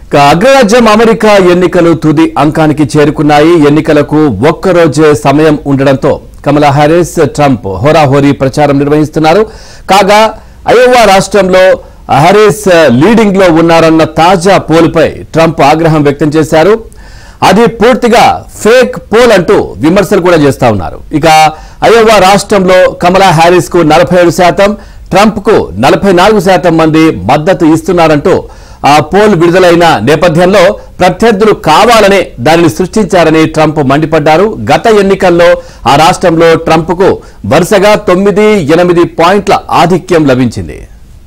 ఇక అగ్రరాజ్యం అమెరికా ఎన్నికలు తుది అంకానికి చేరుకున్నాయి ఎన్నికలకు ఒక్కరోజే సమయం ఉండడంతో కమలా హ్యారిస్ ట్రంప్ హోరాహోరీ ప్రచారం నిర్వహిస్తున్నారు కాగా అయోవా రాష్ట్రంలో హ్యారిస్ లీడింగ్ లో ఉన్నారన్న తాజా పోల్పై ట్రంప్ ఆగ్రహం వ్యక్తం చేశారు అది పూర్తిగా ఫేక్ పోల్ అంటూ విమర్శలు కూడా చేస్తా ఉన్నారు ఇక అయోవా రాష్ట్రంలో కమలా హ్యారిస్ కు నలభై ఏడు శాతం ట్రంప్ కు నలభై నాలుగు శాతం మంది మద్దతు ఇస్తున్నారంటూ ఆ పోల్ విడుదలైన నేపథ్యంలో ప్రత్యర్థులు కావాలనే దానిని సృష్టించారని ట్రంప్ మండిపడ్డారు గత ఎన్నికల్లో ఆ రాష్ట్రంలో ట్రంప్ కు వరుసగా తొమ్మిది ఎనిమిది పాయింట్ల ఆధిక్యం లభించింది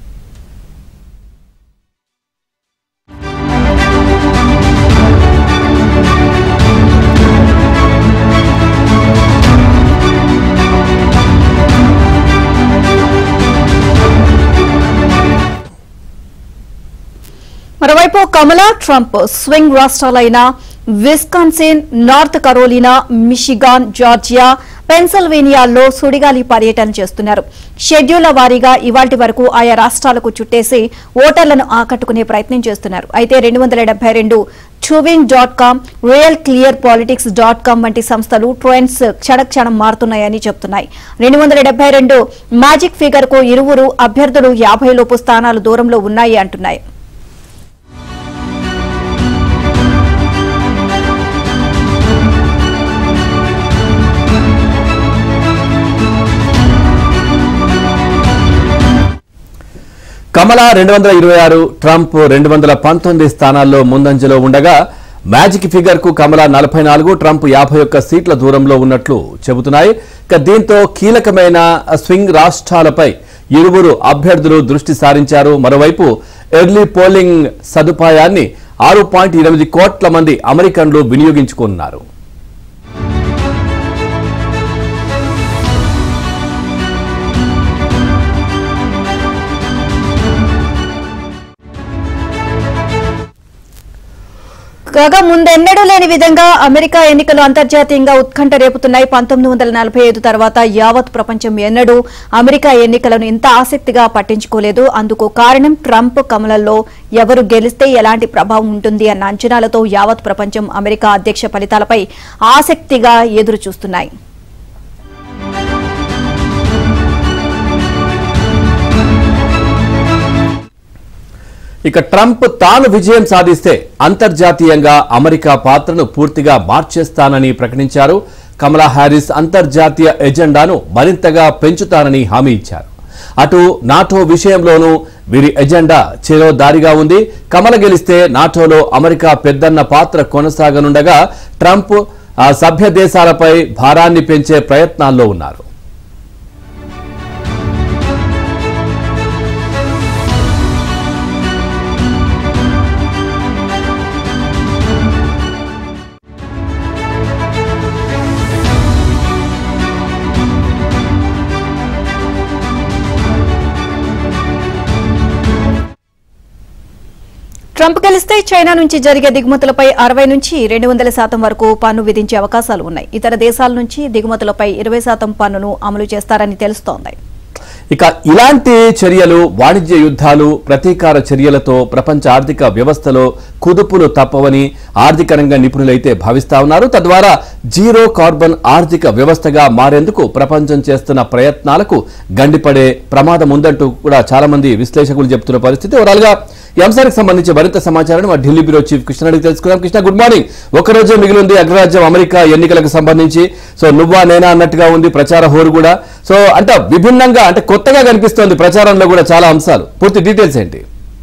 మరోవైపు కమలా ట్రంప్ స్వింగ్ రాష్ట్రాలైన Wisconsin North Carolina Michigan Georgia పెన్సిల్వేనియాల్లో సుడిగాలి పర్యటన చేస్తున్నారు షెడ్యూళ్ల వారీగా ఇవాటి వరకు ఆయా రాష్ట్రాలకు చుట్టేసి ఓటర్లను ఆకట్టుకునే ప్రయత్నం చేస్తున్నారు అయితే రెండు వందల డెబ్బై రెండు చూవింగ్ dot com real clear politics dot com వంటి సంస్థలు ట్రెండ్స్ క్షణక్షణం మారుతున్నాయని చెప్తున్నాయి రెండు వందల డెబ్బై రెండు మ్యాజిక్ ఫిగర్ కు ఇరువురు అభ్యర్థులు యాభై లోపు స్థానాలు దూరంలో ఉన్నాయి అంటున్నాయి కమల రెండు వందల ఇరవై ఆరు ట్రంప్ రెండు వందల పంతొమ్మిది స్థానాల్లో ముందంజలో ఉండగా మ్యాజిక్ ఫిగర్ కు కమల నలభై నాలుగు ట్రంప్ యాభై ఒక్క సీట్ల దూరంలో ఉన్నట్లు చెబుతున్నాయి ఇక దీంతో కీలకమైన స్వింగ్ రాష్ట్రాలపై ఇరువురు అభ్యర్థులు దృష్టి సారించారు మరోవైపు ఎర్లీ పోలింగ్ సదుపాయాన్ని ఆరు పాయింట్ ఎనిమిది కోట్ల మంది అమెరికన్లు వినియోగించుకున్నారు కాగా ముందెన్నడూ లేని విధంగా అమెరికా ఎన్నికలు అంతర్జాతీయంగా ఉత్కంఠ రేపుతున్నాయి పంతొమ్మిది వందల నలభై ఐదు తర్వాత యావత్ ప్రపంచం ఎన్నడూ అమెరికా ఎన్నికలను ఇంత ఆసక్తిగా పట్టించుకోలేదు అందుకు కారణం ట్రంప్ కమలల్లో ఎవరు గెలిస్తే ఎలాంటి ప్రభావం ఉంటుంది అన్న అంచనాలతో యావత్ ప్రపంచం అమెరికా అధ్యక్ష ఫలితాలపై ఆసక్తిగా ఎదురు చూస్తున్నాయి ఇక ట్రంప్ తాను విజయం సాధిస్తే అంతర్జాతీయంగా అమెరికా పాత్రను పూర్తిగా మార్చేస్తానని ప్రకటించారు కమలా హ్యారిస్ అంతర్జాతీయ ఎజెండాను మరింతగా పెంచుతానని హామీ ఇచ్చారు అటు నాటో విషయంలోనూ వీరి ఎజెండా చెరో దారిగా ఉంది కమల గెలిస్తే నాటోలో అమెరికా పెద్దన్న పాత్ర కొనసాగనుండగా ట్రంప్ ఆ సభ్య దేశాలపై భారాన్ని పెంచే ప్రయత్నాల్లో ఉన్నారు ట్రంప్ గెలిస్తే చైనా నుంచి జరిగే దిగుమతులపై అరవై నుంచి రెండు వందల శాతం వరకు పన్ను విధించే అవకాశాలు ఉన్నాయి ఇతర దేశాల నుంచి దిగుమతులపై ఇరవై శాతం పన్నును అమలు చేస్తారని తెలుస్తోంది ఇక ఇలాంటి చర్యలు వాణిజ్య యుద్ధాలు ప్రతీకార చర్యలతో ప్రపంచ ఆర్థిక వ్యవస్థలో కుదుపులు తప్పవని ఆర్థిక రంగ నిపుణులైతే భావిస్తా ఉన్నారు తద్వారా జీరో కార్బన్ ఆర్థిక వ్యవస్థగా మారేందుకు ప్రపంచం చేస్తున్న ప్రయత్నాలకు గండిపడే ప్రమాదం ఉందంటూ కూడా చాలా మంది విశ్లేషకులు చెబుతున్న పరిస్థితి ఓవరాల్ గా ఈ అంశానికి సంబంధించి మరింత సమాచారాన్ని మా ఢిల్లీ బ్యూరో చీఫ్ కృష్ణ అడిగి తెలుసుకుందాం కృష్ణ గుడ్ మార్నింగ్ ఒక రోజే మిగిలింది అగ్రరాజ్యం అమెరికా ఎన్నికలకు సంబంధించి సో నువ్వా నేనా అన్నట్టుగా ఉంది ప్రచార హోరు కూడా సో అంటే విభిన్నంగా అంటే కొత్తగా కనిపిస్తోంది ప్రచారంలో కూడా చాలా అంశాలు పూర్తి డీటెయిల్స్ ఏంటి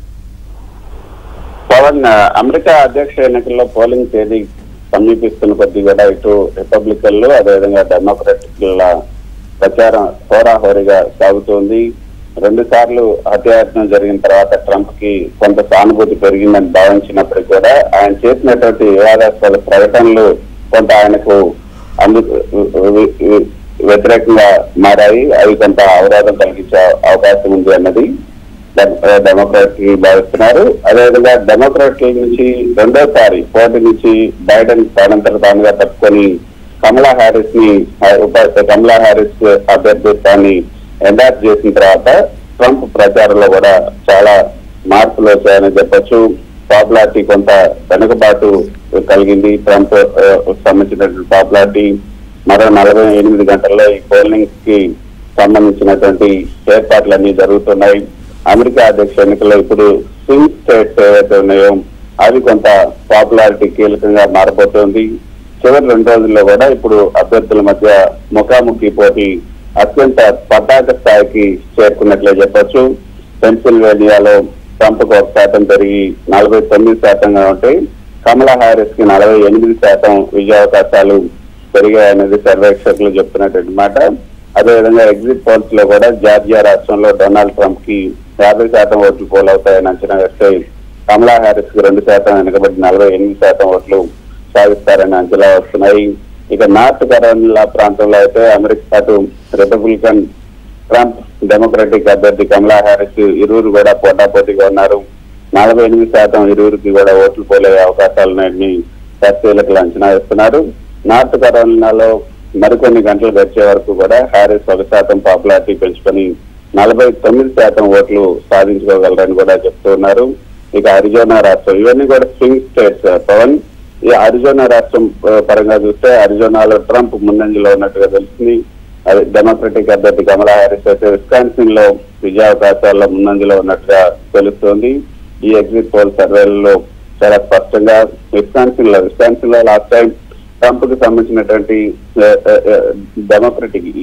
పవన్ అమెరికా అధ్యక్ష ఎన్నికల్లో పోలింగ్ తేదీ సమీపిస్తున్న కొద్దీ కూడా ఇటు రిపబ్లికన్లు అదేవిధంగా డెమోక్రటిక్ల ప్రచారం హోరాహోరీగా సాగుతోంది రెండు సార్లు హత్యాయత్నం జరిగిన తర్వాత ట్రంప్ కి కొంత సానుభూతి పెరిగిందని భావించినప్పటికీ కూడా ఆయన చేసినటువంటి వివాదాస్పద ప్రకటనలు కొంత ఆయనకు అందు వి- వి- వ్యతిరేకంగా మారాయి అవి కొంత అవరోధం కలిగించే అవకాశం ఉంది అన్నది డెమోక్రాట్ భావిస్తున్నారు అదేవిధంగా డెమోక్రాట్ నుంచి రెండోసారి పోటీ నుంచి బైడెన్ తానంతట తానుగా తప్పుకొని కమలా హ్యారిస్ ని ఆ, ఉప కమలా హ్యారిస్ అభ్యర్థిత్వాన్ని ఎండార్స్ చేసిన తర్వాత ట్రంప్ ప్రచారంలో కూడా చాలా మార్పులు వచ్చాయని చెప్పొచ్చు పాపులారిటీ కొంత వెనుకబాటు కలిగింది ట్రంప్ ఆ, సంబంధించినటువంటి పాపులారిటీ మరో నలభై ఎనిమిది గంటల్లో ఈ పోలింగ్ కి సంబంధించినటువంటి ఏర్పాట్లన్నీ జరుగుతున్నాయి అమెరికా అధ్యక్ష ఎన్నికల్లో ఇప్పుడు స్వింగ్ స్టేట్స్ ఏవైతే ఉన్నాయో అవి కొంత పాపులారిటీ కీలకంగా మారబోతోంది చివరి రెండు రోజుల్లో కూడా ఇప్పుడు అభ్యర్థుల మధ్య ముఖాముఖి పోటీ అత్యంత పతాక స్థాయికి చేరుకున్నట్లే చెప్పొచ్చు పెన్సిల్వేనియాలో ట్రంప్ కు ఒక శాతం పెరిగి నలభై తొమ్మిది శాతంగా ఉంటాయి కమలా హారిస్ కి నలభై ఎనిమిది శాతం విజయావకాశాలు పెరిగాయనేది సర్వేక్షకులు చెప్తున్నటువంటి మాట అదేవిధంగా ఎగ్జిట్ పోల్స్ లో కూడా జార్జియా రాష్ట్రంలో డొనాల్డ్ ట్రంప్ కి యాభై శాతం ఓట్లు పోలవుతాయని అంచనా వేస్తే కమలా హారిస్ కి రెండు శాతం వెనుకబడి నలభై ఎనిమిది శాతం ఓట్లు సాధిస్తారని అంచనా వస్తున్నాయి ఇక నార్త్ కరోలా ప్రాంతంలో అయితే అమెరికా అటు రిపబ్లికన్ ట్రంప్ డెమోక్రటిక్ అభ్యర్థి కమలా హ్యారిస్ ఇరువురు కూడా పోటాపోటీగా ఉన్నారు నలభై ఎనిమిది శాతం ఇరువురికి కూడా ఓట్లు పోలే అవకాశాలున్నాయని పరిశీలకులు అంచనా వేస్తున్నారు నార్త్ కరోలినాలో మరికొన్ని గంటలు గడిచే వరకు కూడా హ్యారిస్ ఒక శాతం పాపులారిటీ పెంచుకొని నలభై తొమ్మిది శాతం ఓట్లు సాధించుకోగలరని కూడా చెప్తున్నారు ఇక అరిజోనా రాష్ట్రం ఇవన్నీ కూడా స్వింగ్ స్టేట్స్ పవన్ ఈ అరిజోనా రాష్ట్రం ఆ, పరంగా చూస్తే అరిజోనాలో ట్రంప్ ముందంజలో ఉన్నట్టుగా తెలిసింది అది డెమోక్రటిక్ అభ్యర్థి కమలా హ్యారిస్ అయితే విస్కాన్సిన్ లో విజయావకాశాల్లో ముందంజలో ఉన్నట్టుగా తెలుస్తోంది ఈ ఎగ్జిట్ పోల్ సర్వేలలో చాలా స్పష్టంగా విస్కాన్సిన్ లో విస్కాన్సిన్ లో లాస్ట్ టైం ట్రంప్ కి సంబంధించినటువంటి డెమోక్రటిక్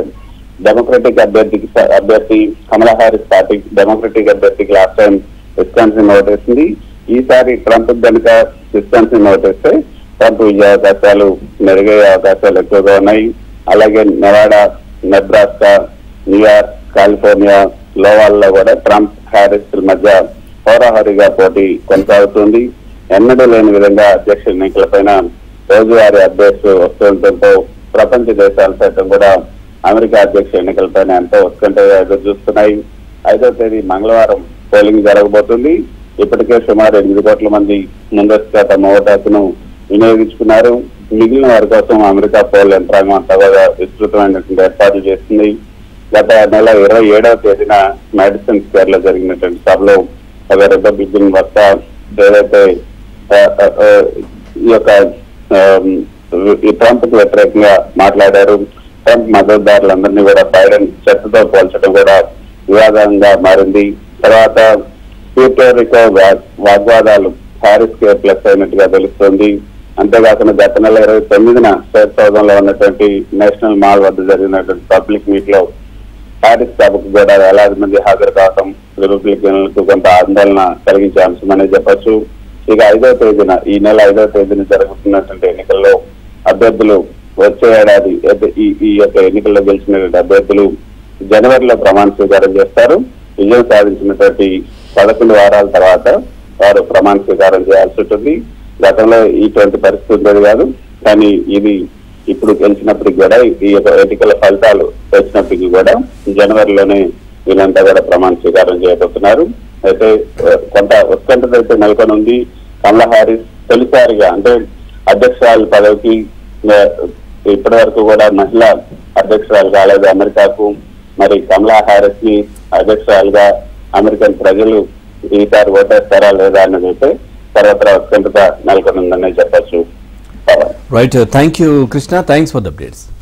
డెమోక్రటిక్ అభ్యర్థికి అభ్యర్థి కమలా హారిస్ పార్టీ డెమోక్రటిక్ అభ్యర్థికి లాస్ట్ టైం విస్కాన్సిన్ ఓటేసింది ఈసారి ట్రంప్ కనుక విస్కాన్సిన్ ఓటేస్తే ట్రంప్ విజయావకాశాలు మెరుగయ్యే అవకాశాలు ఎక్కువగా ఉన్నాయి అలాగే నెవాడా నెబ్రాస్కా న్యూయార్క్ కాలిఫోర్నియా లోవాల్లో కూడా ట్రంప్ హ్యారిస్ మధ్య హోరాహోరీగా పోటీ కొనసాగుతుంది ఎన్నడూ లేని విధంగా అధ్యక్ష ఎన్నికలపైన రోజువారీ అప్డేట్స్ వస్తుండటంతో ప్రపంచ దేశాలు సైతం కూడా అమెరికా అధ్యక్ష ఎన్నికలపైన ఎంతో ఉత్కంఠగా ఎదురు చూస్తున్నాయి ఐదో తేదీ మంగళవారం పోలింగ్ జరగబోతుంది ఇప్పటికే సుమారు ఎనిమిది కోట్ల మంది ముందస్తుగా తమ ఓటు హక్కును వినియోగించుకున్నారు మిగిలిన వారి కోసం అమెరికా పోల్ యంత్రాంగం అంతా కూడా విస్తృతమైనటువంటి ఏర్పాట్లు చేస్తుంది గత నెల ఇరవై ఏడవ తేదీన మెడిసిన్ స్క్వేర్ లో జరిగినటువంటి సభలో ఒక రిపబ్లికన్ వక్త ఏదైతే ఆ, ఆ, ఆ, ఈ యొక్క ఆమ్, ఈ ట్రంప్ కు వ్యతిరేకంగా మాట్లాడారు ట్రంప్ మద్దతుదారులందరినీ కూడా బైడెన్ చెత్తతో పోల్చడం కూడా వివాదంగా మారింది తర్వాత ప్యూటోరికో వాగ్వాదాలు హారిస్ కే ప్లస్ అయినట్టుగా తెలుస్తోంది అంతేకాకుండా గత నెల ఇరవై తొమ్మిదిన స్టేట్ సౌదంలో ఉన్నటువంటి నేషనల్ మాల్ వద్ద జరిగినటువంటి పబ్లిక్ మీట్ లో ప్యారిస్ సభకు కూడా వేలాది మంది హాజరు కావడం రిపబ్లికన్లకు కొంత ఆందోళన కలిగించే అంశమనే చెప్పొచ్చు ఇక ఐదో తేదీన ఈ నెల ఐదో తేదీన జరుగుతున్నటువంటి ఎన్నికల్లో అభ్యర్థులు వచ్చే ఏడాది ఏద- ఈ ఈ యొక్క ఎన్నికల్లో గెలిచినటువంటి అభ్యర్థులు జనవరిలో ప్రమాణ స్వీకారం చేస్తారు విజయం సాధించినటువంటి పదకొండు వారాల తర్వాత వారు ప్రమాణ స్వీకారం చేయాల్సి ఉంటుంది గతంలో ఇటువంటి పరిస్థితి ఉండేది కాదు కానీ ఇది ఇప్పుడు గెలిచినప్పటికి కూడా ఈ యొక్క ఎన్నికల ఫలితాలు వచ్చినప్పటికీ కూడా జనవరిలోనే వీళ్ళంతా కూడా ప్రమాణ స్వీకారం చేయబోతున్నారు అయితే ఆ, కొంత ఉత్కంఠత అయితే నెలకొని ఉంది కమలా హారిస్ తొలిసారిగా అంటే అధ్యక్షురాలు పదవికి ఆ, ఇప్పటి వరకు కూడా మహిళ అధ్యక్షురాలు కాలేదు అమెరికాకు మరి కమలా హారిస్ ని అధ్యక్షురాలుగా అమెరికన్ ప్రజలు ఈసారి ఓటేస్తారా లేదా అన్నది అయితే సర్వత్రా ఉత్కంఠత నెలకొని ఉందనే చెప్పచ్చు right thank you Krishna thanks for the updates